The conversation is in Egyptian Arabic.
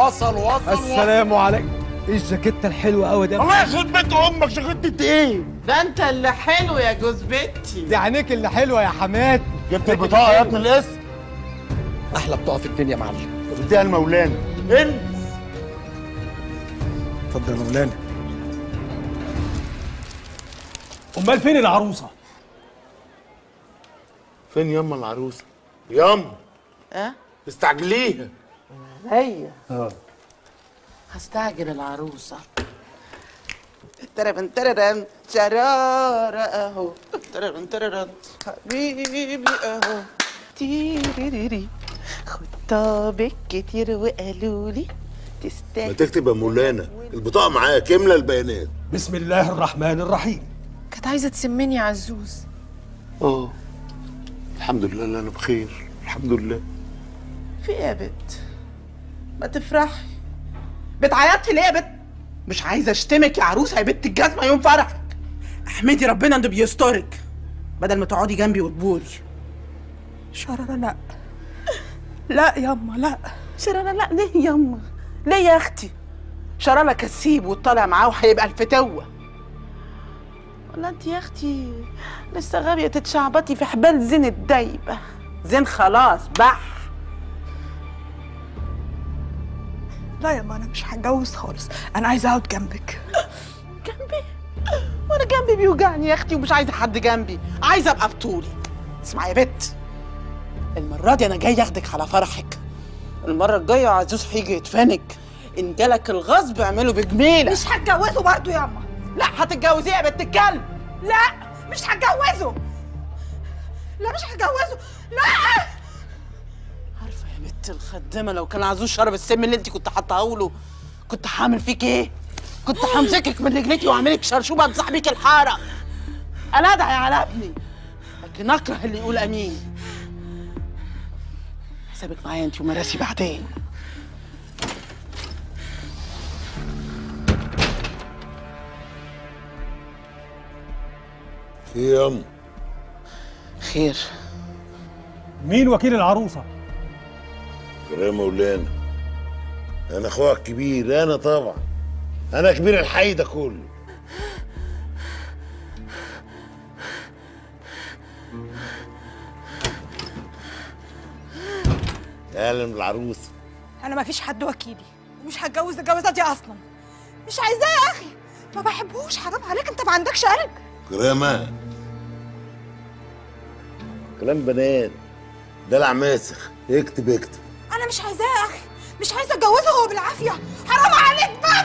وصل وصل السلام عليكم ايه الجاكيته الحلوه قوي ده الله يخرب بيت امك جاكيتة ايه؟ ده انت اللي حلو يا جوز بنتي دي عينيك اللي حلوه يا حماد جبت البطاقه يا ابن الاسم احلى بطاقه في الدنيا يا معلم اديها لمولانا انت اتفضل يا مولانا امال فين العروسه فين ياما العروسه؟ ياما اه استعجليها هي هستعجل العروسة تربن تررن شرارة اهو تربن تررن حبيبي اهو تيريريري خطابك كتير وقالوا لي ما تستاهل تكتب يا مولانا البطاقه معايا كامله البيانات بسم الله الرحمن الرحيم كانت عايزه تسمني عزوز اه الحمد لله اللي انا بخير الحمد لله في ايه يا بت ما تفرحي بتعيطي ليه يا بت مش عايزه اشتمك يا عروسه يا بت الجزمه يوم فرحك احمدي ربنا انه بيسترك بدل ما تقعدي جنبي وتبوري شرارة لا لا ياما لا شرارة لا ليه يما ليه يا اختي شرارة كسيب وطالع معاه وهيبقى الفتوة ولا انت يا اختي لسه غاوية تتشعبطي في حبال زين الدايبة زين خلاص بح لا ياما انا مش هتجوز خالص انا عايزه اقعد جنبك جنبي وانا جنبي بيوجعني يا اختي ومش عايزه حد جنبي عايزه ابقى بطولي اسمعي يا بت المره دي انا جاي اخدك على فرحك المره الجايه عزوز هيجي يدفنك ان جالك الغصب اعمله بجميله مش هتجوزه برضه ياما لا هتتجوزيه يا بنت الكلب لا مش هتجوزه لا مش هتجوزه لا عارفه يا بنت الخدامه لو كان عزوز شرب السم اللي انت كنت حاطاه له كنت هعمل فيك ايه كنت همسكك من رجليكي واعملك شرشوبه بصاحبيك الحاره انا ادعي على ابني لكن اكره اللي يقول امين حسابك معايا انت ومراسي بعدين في ياما خير مين وكيل العروسه يا مولانا انا اخوها الكبير انا طبعا انا كبير الحي ده كله اهلا بالعروسه انا ما فيش حد وكيلي ومش هتجوز الجوازه دي اصلا مش عايزاه يا اخي ما بحبوش حرام عليك انت ما عندكش قلب كرامة كلام بنات دلع ماسخ اكتب اكتب انا مش عايزاه يا اخي مش عايزه اتجوزه هو بالعافيه حرام عليك بقى